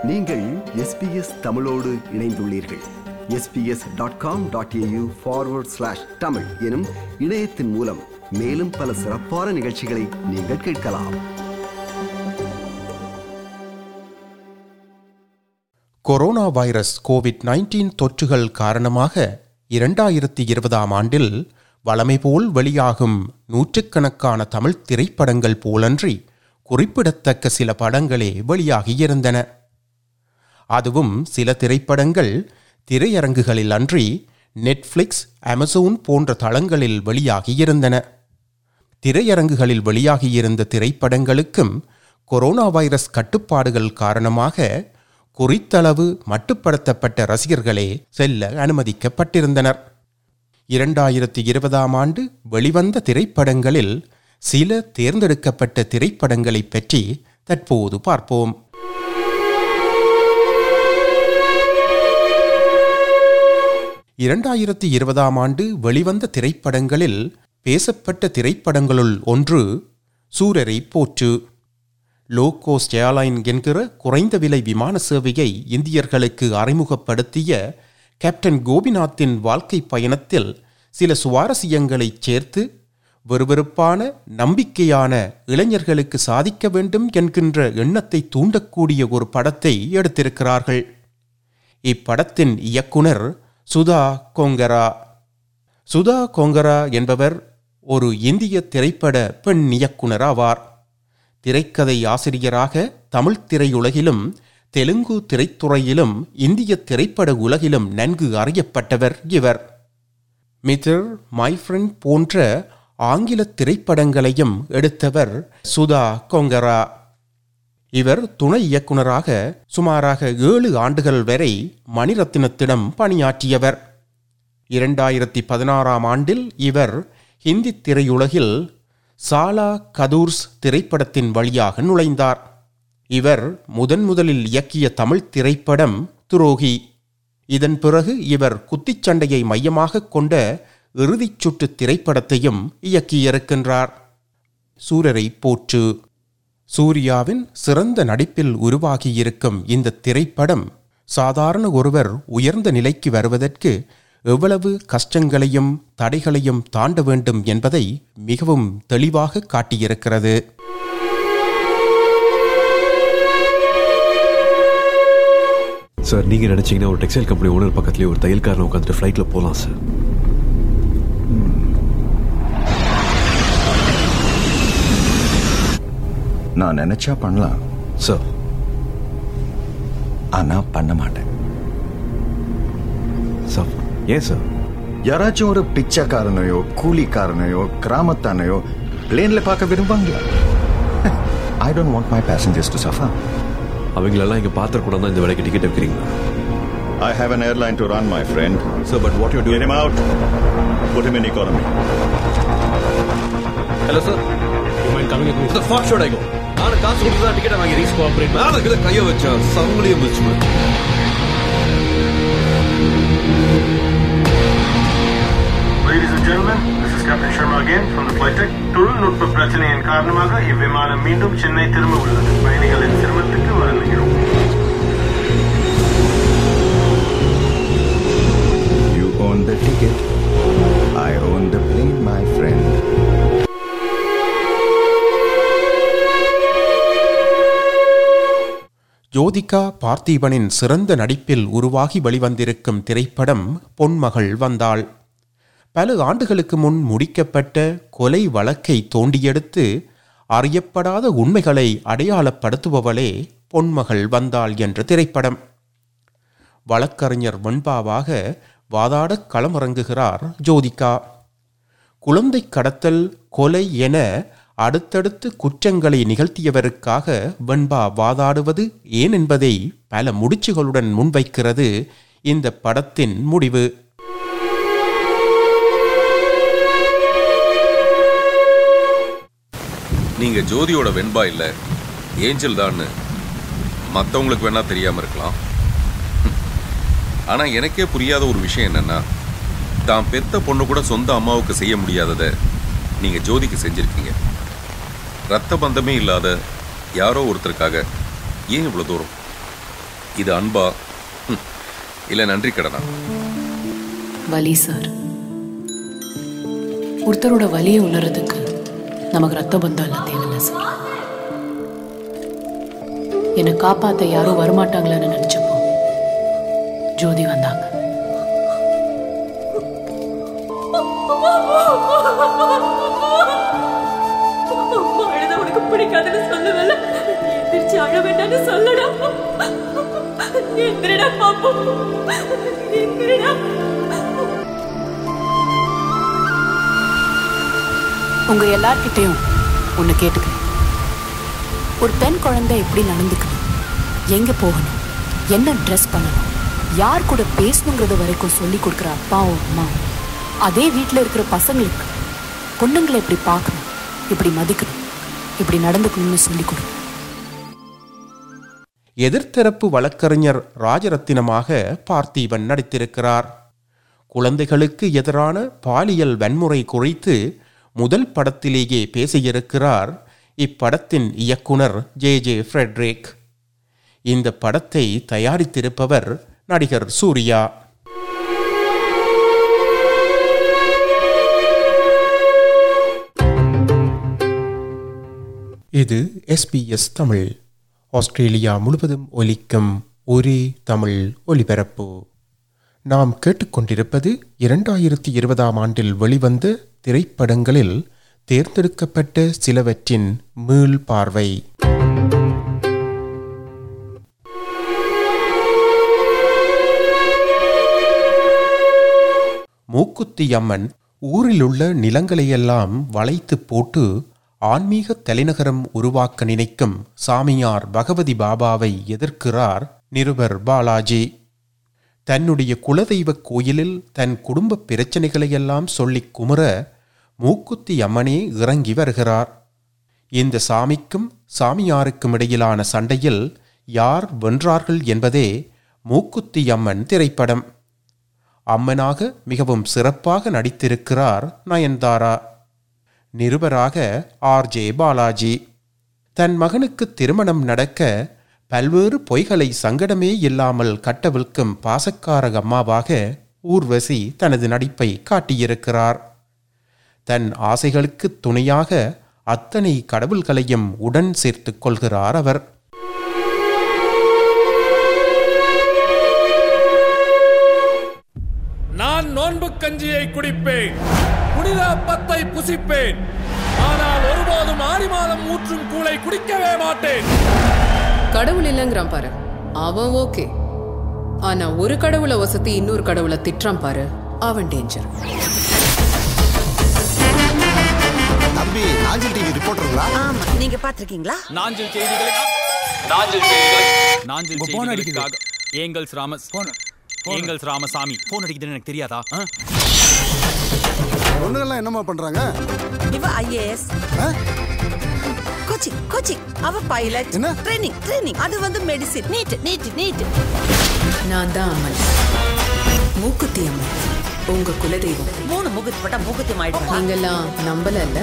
நீங்கள் எஸ்பிஎஸ் தமிழோடு இணைந்துள்ளீர்கள் SBS dot com dot AU forward slash Tamil எனும் இணையத்தின் மூலம் மேலும் பல சிறப்பான நிகழ்ச்சிகளை நீங்கள் கேட்கலாம் கொரோனா வைரஸ் கோவிட் 19 தொற்றுகள் காரணமாக இரண்டாயிரத்தி இருபதாம் ஆண்டில் வழமை போல் வெளியாகும் நூற்றுக்கணக்கான தமிழ் திரைப்படங்கள் போலன்றி குறிப்பிடத்தக்க சில படங்களே வெளியாகியிருந்தன அதுவும் சில திரைப்படங்கள் திரையரங்குகளில் அன்றி நெட்ஃப்ளிக்ஸ் அமேசான் போன்ற தளங்களில் வெளியாகியிருந்தன திரையரங்குகளில் வெளியாகியிருந்த திரைப்படங்களுக்கும் கொரோனா வைரஸ் கட்டுப்பாடுகள் காரணமாக குறித்தளவு மட்டுப்படுத்தப்பட்ட ரசிகர்களே செல்ல அனுமதிக்கப்பட்டிருந்தனர் இரண்டாயிரத்தி இருபதாம் ஆண்டு வெளிவந்த திரைப்படங்களில் சில தேர்ந்தெடுக்கப்பட்ட திரைப்படங்களைப் பற்றி தற்போது பார்ப்போம் இரண்டாயிரத்தி இருபதாம் ஆண்டு வெளிவந்த திரைப்படங்களில் பேசப்பட்ட திரைப்படங்களுள் ஒன்று சூரரை போற்று லோ கோஸ்ட் ஏர்லைன் என்கிற குறைந்த விலை விமான சேவையை இந்தியர்களுக்கு அறிமுகப்படுத்திய கேப்டன் கோபிநாத்தின் வாழ்க்கை பயணத்தில் சில சுவாரஸ்யங்களைச் சேர்த்து வெறுவெறுப்பான நம்பிக்கையான இளைஞர்களுக்கு சாதிக்க வேண்டும் என்கின்ற எண்ணத்தை தூண்டக்கூடிய ஒரு படத்தை எடுத்திருக்கிறார்கள் இப்படத்தின் இயக்குனர் சுதா கொங்கரா சுதா கொங்கரா என்பவர் ஒரு இந்திய திரைப்பட பெண் இயக்குனர் ஆவார் திரைக்கதை ஆசிரியராக தமிழ் திரையுலகிலும் தெலுங்கு திரைத்துறையிலும் இந்திய திரைப்பட உலகிலும் நன்கு அறியப்பட்டவர் இவர் மிதர் மை ஃப்ரெண்ட் போன்ற ஆங்கில திரைப்படங்களையும் எடுத்தவர் சுதா கொங்கரா இவர் துணை இயக்குனராக சுமாராக ஏழு ஆண்டுகள் வரை மணிரத்னத்திடம் பணியாற்றியவர் இரண்டாயிரத்தி பதினாறாம் ஆண்டில் இவர் ஹிந்தி திரையுலகில் சாலா கதூர்ஸ் திரைப்படத்தின் வழியாக நுழைந்தார் இவர் முதன் முதலில் இயக்கிய தமிழ் திரைப்படம் துரோகி இதன் பிறகு இவர் குத்திச்சண்டையை மையமாக கொண்ட இறுதிச் சுற்று திரைப்படத்தையும் இயக்கியிருக்கின்றார் சூரரை போற்று சூர்யாவின் சிறந்த நடிப்பில் உருவாகியிருக்கும் இந்த திரைப்படம் சாதாரண ஒருவர் உயர்ந்த நிலைக்கு வருவதற்கு எவ்வளவு கஷ்டங்களையும் தடைகளையும் தாண்ட வேண்டும் என்பதை மிகவும் தெளிவாக காட்டியிருக்கிறது சார் நீங்க நினைச்சீங்கன்னா ஒரு டெக்ஸ்டைல் கம்பெனி ஓனர் பக்கத்துலயே ஒரு தையல்காரன் உட்காந்துட்டு ஃப்ளைட்ல போகலாம் சார் நான் நினைச்சா பண்ணலாம் சார் ஆனா பண்ண மாட்டேன் சார் ஏன் சார் யாராச்சும் ஒரு பிச்சைக்காரனையோ கூலிக்காரனையோ கிராமத்தானையோ பிளேன்ல பார்க்க விரும்புவாங்களா I don't want my passengers to suffer அவங்களெல்லாம் இங்க பாத்திரக்கூடாது இந்த வேலைக்கு டிக்கெட் வைக்கிறீங்களா I have an airline to run my friend sir but what you get him out put him in economy hello sir You mind coming with me? Sir for short ஐகோ நான் காசு கொடுத்து தான் டிக்கெட் வாங்கி Please cooperate. மேல இருக்கிற கைய வச்சா சங்கிலியை முடிச்சு Ladies and gentlemen, this is Captain Sharma again from the flight deck. தொழில்நுட்ப பிரச்சனையின் காரணமாக இவ்விமானம் மீண்டும் சென்னை திரும்ப உள்ளது பயணிகளின் சிரமத்துக்கு வருந்துகிறோம் you own the ticket I own the plane my friend Jyothika பார்த்திபனின் சிறந்த நடிப்பில் உருவாகி வெளிவந்திருக்கும் திரைப்படம் பொன்மகள் வந்தாள் பல ஆண்டுகளுக்கு முன் முடிக்கப்பட்ட கொலை வழக்கை தோண்டியெடுத்து அறியப்படாத உண்மைகளை அடையாளப்படுத்துபவளே பொன்மகள் வந்தாள் என்ற திரைப்படம் வழக்கறிஞர் வெண்பாவாக வாதாடக் களமிறங்குகிறார் ஜோதிகா குழந்தை கடத்தல் கொலை என அடுத்தடுத்து குற்றங்களை நிகழ்த்தியவருக்காக வெண்பா வாதாடுவது ஏன் என்பதை பல முடிச்சுகளுடன் முன்வைக்கிறது இந்த படத்தின் முடிவு நீங்க ஜோதியோட வெண்பா இல்ல ஏஞ்சல் தான்னு மற்றவங்களுக்கு வேணா தெரியாம இருக்கலாம் ஆனா எனக்கே புரியாத ஒரு விஷயம் என்னன்னா தான் பெத்த பொண்ணு கூட சொந்த அம்மாவுக்கு செய்ய முடியாததை நீங்க ஜோதிக்கு செஞ்சிருக்கீங்க ரத்த பந்தமே இல்லாத யாரோ ஒருத்தருக்காக ஏன் இவ்வளவு தூரம் இது அன்பா ஹம், இல்ல நன்றி கடனா வலி சார் ஒருத்தரோட வலியை உணர்றதுக்கு நமக்கு ரத்த பந்தம் எல்லாம் தேவையில்லை சார் என்னை காப்பாத்த யாரும் வரமாட்டாங்களேன்னு நினைச்சப்போ ஜோதி வந்தாங்க அழுத உனக்கு பிடிக்காதுன்னு சொல்லுவல எந்திரிச்சு அழ வேண்டாம்னு சொல்லடா எந்திரடா பாப்பா எந்திரடா உங்க எல்லார்கிட்டையும் ஒன்று கேட்டுக்கிறேன் ஒரு பெண் குழந்தை எப்படி நடந்துக்கணும் எங்க போகணும் என்ன ட்ரெஸ் பண்ணணும் யார் கூட பேசணுங்கிறது வரைக்கும் சொல்லி கொடுக்குற அப்பாவும் அம்மாவும் அதே வீட்டில் இருக்கிற பசங்களுக்கு பொண்ணுங்களை எப்படி பார்க்கணும் இப்படி மதிக்கணும் இப்படி நடந்துக்கணும்னு சொல்லி கொடுக்கணும் எதிர்த்தரப்பு வழக்கறிஞர் ராஜரத்தினமாக பார்த்திபன் நடித்திருக்கிறார் குழந்தைகளுக்கு எதிரான பாலியல் வன்முறை குறித்து முதல் படத்திலேயே பேசியிருக்கிறார் இப்படத்தின் இயக்குனர் ஜே ஜே ஃப்ரெட்ரிக் இந்த படத்தை தயாரித்திருப்பவர் நடிகர் சூர்யா இது எஸ்பிஎஸ் தமிழ் ஆஸ்திரேலியா முழுவதும் ஒலிக்கும் ஒரே தமிழ் ஒலிபரப்பு நாம் கேட்டுக்கொண்டிருப்பது இரண்டாயிரத்தி இருபதாம் ஆண்டில் வெளிவந்த திரைப்படங்களில் தேர்ந்தெடுக்கப்பட்ட சிலவற்றின் மீள் பார்வை மூக்குத்தி அம்மன் ஊரிலுள்ள நிலங்களையெல்லாம் வளைத்து போட்டு ஆன்மீக தலைநகரம் உருவாக்க நினைக்கும் சாமியார் பகவதி பாபாவை எதிர்க்கிறார் நிருபர் பாலாஜி தன்னுடைய குலதெய்வ கோயிலில் தன் குடும்ப பிரச்சனைகளையெல்லாம் சொல்லிக் குமுற மூக்குத்தி அம்மனே இறங்கி வருகிறார் இந்த சாமிக்கும் சாமியாருக்கும் இடையிலான சண்டையில் யார் வென்றார்கள் என்பதே மூக்குத்தி அம்மன் திரைப்படம் அம்மனாக மிகவும் சிறப்பாக நடித்திருக்கிறார் நயன்தாரா நிருபராக ஆர்ஜே பாலாஜி தன் மகனுக்கு திருமணம் நடக்க பல்வேறு பொய்களை சங்கடமே இல்லாமல் கட்டவிழ்க்கும் பாசக்கார அம்மாவாக ஊர்வசி தனது நடிப்பை காட்டியிருக்கிறார் தன் ஆசைகளுக்கு துணையாக அத்தனை கடவுள்களையும் உடன் சேர்த்துக் கொள்கிறார் அவர் நான் நோன்பு கஞ்சியை குடிப்பேன் புனித அப்பத்தை புசிப்பேன் ஆனால் ஒருபோதும் ஆடி மாதம் ஊற்றும் கூளை குடிக்கவே மாட்டேன் கடவுள் இல்லைங்கிறான் பாரு அவன் ஓகே ஆனா ஒரு கடவுளை வசதி இன்னொரு கடவுளை திட்டுறான் பாரு அவன் டேஞ்சர் தம்பி நாஞ்சில் டிவி ரிப்போர்ட்டருங்களா ஆமா நீங்க பாத்திருக்கீங்களா நாஞ்சில் செய்திகளை நாஞ்சில் செய்திகள் நாஞ்சில் செய்திகளுக்காக ஏங்கல்ஸ் ராமஸ் ஏங்கல்ஸ் ராமசாமி போன் அடிக்குதுன்னு எனக்கு தெரியாதா பொண்ணுங்கெல்லாம் என்னமா பண்றாங்க இவ ஐஏஎஸ் கோச்சிங் கோச்சிங் அவ பைலட் என்ன? ட்ரைனிங் ட்ரைனிங் அது வந்து மெடிசின் நீட் நீட் நீட் நான் தான் அம்மன் மூக்குத்தி அம்மன் உங்க குலதெய்வம் மூணு முகுத்து போட்டா முகுத்தி ஆயிடும் நீங்கெல்லாம் நம்பல இல்ல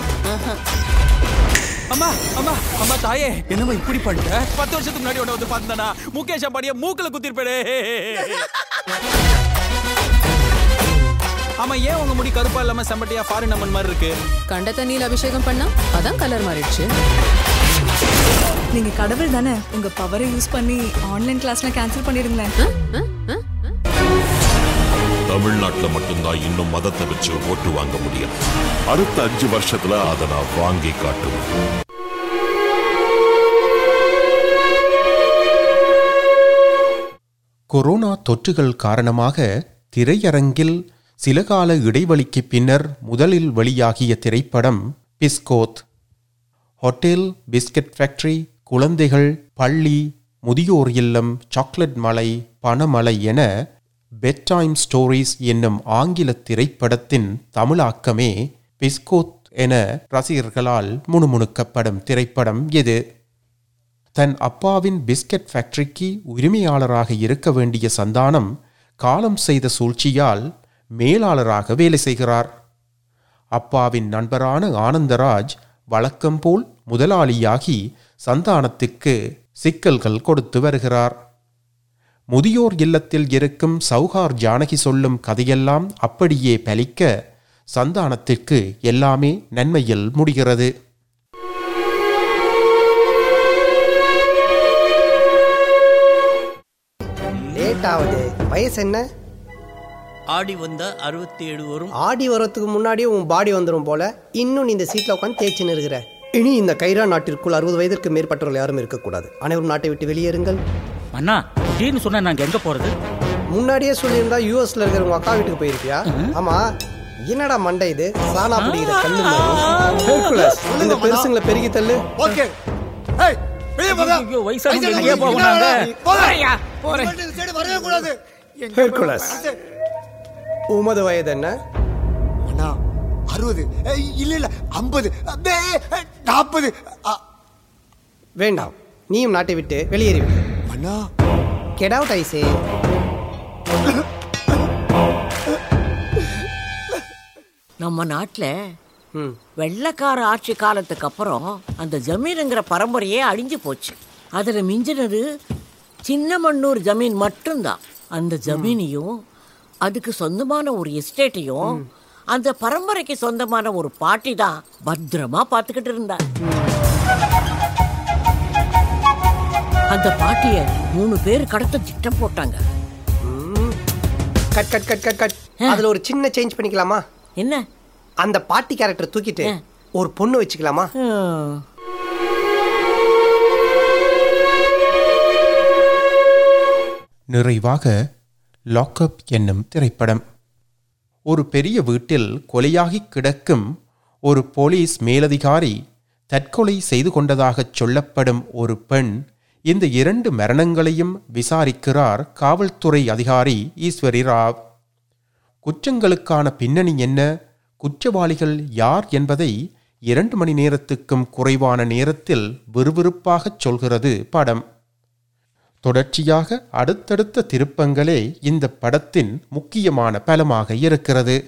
அம்மா அம்மா அம்மா தாயே என்னம்மா இப்படி பண்ணிட்ட பத்து வருஷத்துக்கு முன்னாடி உன்னை வந்து பார்த்தனா முகேஷ் அம்பாடிய மூக்கல குத்திருப்பேடே ஆமா ஏன் உங்க முடி கருப்பா இல்லாம செம்பட்டியா ஃபாரின் அம்மன் மாதிரி இருக்கு கண்ட தண்ணியில் அபிஷேகம் பண்ணா அதான் கலர் மாறிடுச்சு நீங்க கடவுள் தானே உங்க பவரை யூஸ் பண்ணி ஆன்லைன் கிளாஸ்லாம் கேன்சல் பண்ணிடுங்களேன் தமிழ்நாட்டுல மட்டும்தான் இன்னும் மதத்தை வச்சு ஓட்டு வாங்க முடியும் அடுத்த அஞ்சு வருஷத்துல அதை நான் வாங்கி காட்டுவேன் கொரோனா தொற்றுகள் காரணமாக திரையரங்கில் சில கால இடைவெளிக்கு பின்னர் முதலில் வெளியாகிய திரைப்படம் பிஸ்கோத் ஹோட்டல் பிஸ்கட் ஃபேக்டரி குழந்தைகள் பள்ளி முதியோர் இல்லம் சாக்லேட் மலை பணமலை என பெட் டைம் ஸ்டோரிஸ் என்னும் ஆங்கில திரைப்படத்தின் தமிழாக்கமே பிஸ்கோத் என ரசிகர்களால் முணுமுணுக்கப்படும் திரைப்படம் இது தன் அப்பாவின் பிஸ்கட் ஃபேக்டரிக்கு உரிமையாளராக இருக்க வேண்டிய சந்தானம் காலம் செய்த சூழ்ச்சியால் மேலாளராக வேலை செய்கிறார் அப்பாவின் நண்பரான ஆனந்தராஜ் வழக்கம்போல் முதலாளியாகி சந்தானத்துக்கு சிக்கல்கள் கொடுத்து வருகிறார் முதியோர் இல்லத்தில் இருக்கும் சௌகார் ஜானகி சொல்லும் கதையெல்லாம் அப்படியே பலிக்க சந்தானத்திற்கு எல்லாமே நன்மையில் முடிகிறது லேட் ஆகுது வயசு என்ன ஆடி வந்தா அறுபத்தி ஏழு வரும் ஆடி வரத்துக்கு முன்னாடியே உன் பாடி வந்துடும் போல இன்னும் நீ இந்த சீட்ல உட்காந்து தேய்ச்சின்னு இருக்கிற இனி இந்த கைரா நாட்டிற்குள் அறுபது வயதிற்கு மேற்பட்டவர்கள் யாரும் இருக்கக்கூடாது அனைவரும் நாட்டை விட்டு வெளியேறுங்கள் அண்ணா திடீர்னு சொன்னா நாங்க எங்க போறது முன்னாடியே சொல்லியிருந்தா யூஎஸ்ல இருக்கிற உங்க அக்கா வீட்டுக்கு போயிருப்பியா ஆமா என்னடா மண்டை இது சாணா பிடிக்கிற கல்லு மாதிரி. ஹெர்குலஸ், இந்த பெருசுங்களை பெருகி தள்ளு ஓகே ஏய் வெளிய போங்க ஐயோ, வயசானவங்க வயசானவங்க எங்கேயா போவோம் நாங்க? போங்க. போறேன்யா, போறேன். இந்த சைடு வரவே கூடாது எங்க ஹெர்குலஸ். உமது வயது என்ன அண்ணா அறுபது ஏய், இல்ல இல்ல ஐம்பது நாற்பது வேண்டாம் நீயும் நாட்டை விட்டு வெளியேறிவிடு அண்ணா கெட் அவுட் ஐசே நம்ம நாட்டுல வெள்ளக்கார ஆட்சி காலத்துக்கு அப்புறம் அந்த ஜமீனுங்கிற பரம்பரையே அழிஞ்சு போச்சு அதுல மிஞ்சினது சின்னமண்ணூர் ஜமீன் மட்டும்தான் அந்த ஜமீனையும் அதுக்கு சொந்தமான ஒரு எஸ்டேட்டையும் அந்த பரம்பரைக்கு சொந்தமான ஒரு பாட்டி தான் பத்திரமா பார்த்துக்கிட்டு இருந்தா அந்த பாட்டிய மூணு பேர் கடத்த திட்டம் போட்டாங்க cut cut cut cut cut அதுல ஒரு சின்ன சேஞ்ச் பண்ணிக்கலாமா என்ன அந்த பாட்டி கேரக்டர் தூக்கிட்டு ஒரு பொண்ணு வச்சுக்கலாமா நிறைவாக லாக்அப் என்னும் திரைப்படம் ஒரு பெரிய வீட்டில் கொலையாகி கிடக்கும் ஒரு போலீஸ் மேலதிகாரி தற்கொலை செய்து கொண்டதாகச் சொல்லப்படும் ஒரு பெண் இந்த இரண்டு மரணங்களையும் விசாரிக்கிறார் காவல்துறை அதிகாரி ஈஸ்வரி ராவ் குற்றங்களுக்கான பின்னணி என்ன குற்றவாளிகள் யார் என்பதை இரண்டு மணி நேரத்துக்கும் குறைவான நேரத்தில் விறுவிறுப்பாகச் சொல்கிறது படம் தொடர்ச்சியாக அடுத்தடுத்த திருப்பங்களே இந்த படத்தின் முக்கியமான பலமாக இருக்கிறது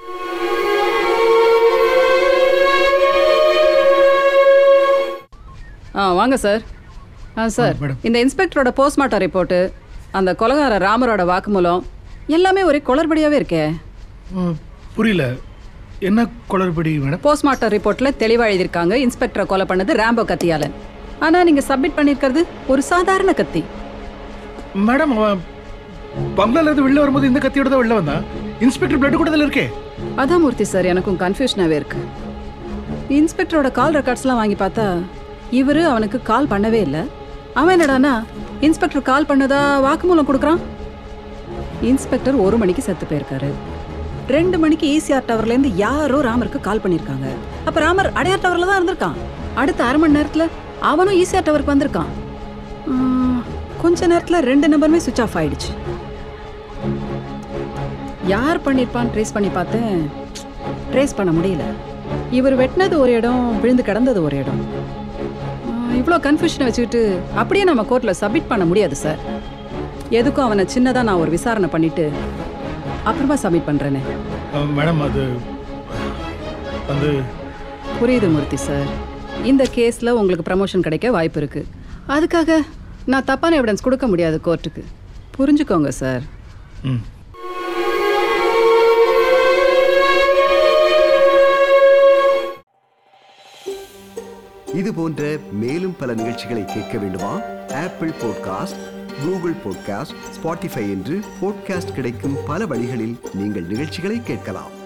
ஆ வாங்க சார் ஆ சார் இந்த இன்ஸ்பெக்டரோட போஸ்ட்மார்ட்டம் ரிப்போர்ட்டு அந்த கொலகார ராமரோட வாக்குமூலம் எல்லாமே ஒரே குளறுபடியாவே இருக்கே புரியல என்ன குளறுபடி மேடம் போஸ்ட்மார்ட்டம் ரிப்போர்ட்ல தெளிவா எழுதியிருக்காங்க இன்ஸ்பெக்டரை கொலை பண்ணது ராம்போ கத்தியால ஆனா நீங்க சப்மிட் பண்ணியிருக்கிறது ஒரு சாதாரண கத்தி மேடம் அவன் பங்களால இருந்து வெளில வரும்போது இந்த கத்தியோட தான் வெளில வந்தான் இன்ஸ்பெக்டர் பிளட் கூட இதுல இருக்கே அதான் மூர்த்தி சார் எனக்கும் கன்ஃபியூஷனாகவே இருக்கு இன்ஸ்பெக்டரோட கால் ரெக்கார்ட்ஸ்லாம் வாங்கி பார்த்தா இவரு அவனுக்கு கால் பண்ணவே இல்லை அவன் என்னடானா இன்ஸ்பெக்டர் கால் பண்ணதா வாக்குமூலம் கொடுக்குறான் இன்ஸ்பெக்டர் ஒரு மணிக்கு செத்து போயிருக்காரு ரெண்டு மணிக்கு ஈசிஆர் டவர்லேருந்து யாரோ ராமருக்கு கால் பண்ணியிருக்காங்க அப்போ ராமர் அடையார் டவரில் தான் இருந்திருக்கான் அடுத்த அரை மணி நேரத்தில் அவனும் ஈசிஆர் டவருக்கு வந்திருக்கான் உம், கொஞ்ச நேரத்தில் ரெண்டு நம்பருமே சுவிச் ஆஃப் ஆயிடுச்சு யார் பண்ணியிருப்பான்னு ட்ரேஸ் பண்ணி பார்த்தேன் ட்ரேஸ் பண்ண முடியல இவர் வெட்டினது ஒரு இடம் விழுந்து கிடந்தது ஒரு இடம் இவ்வளோ கன்ஃபியூஷனை வச்சுக்கிட்டு அப்படியே நம்ம கோர்ட்டில் சப்மிட் பண்ண முடியாது சார் எதுக்கும் அவனை சின்னதாக நான் ஒரு விசாரணை பண்ணிட்டு அப்புறமா சப்மிட் பண்ணுறேனே அஹ், மேடம் அது வந்து புரியுது மூர்த்தி சார் இந்த கேஸில் உங்களுக்கு ப்ரமோஷன் கிடைக்க வாய்ப்பு இருக்கு அதுக்காக நான் தப்பான எவிடன்ஸ் கொடுக்க முடியாது கோர்ட்டுக்கு புரிஞ்சுக்கோங்க சார் ம் இது போன்ற மேலும் பல நிகழ்ச்சிகளை கேட்க வேண்டுமா Apple podcast Google podcast Spotify என்று பாட்காஸ்ட் கிடைக்கும் பல வழிகளில் நீங்கள் நிகழ்ச்சிகளை கேட்கலாம்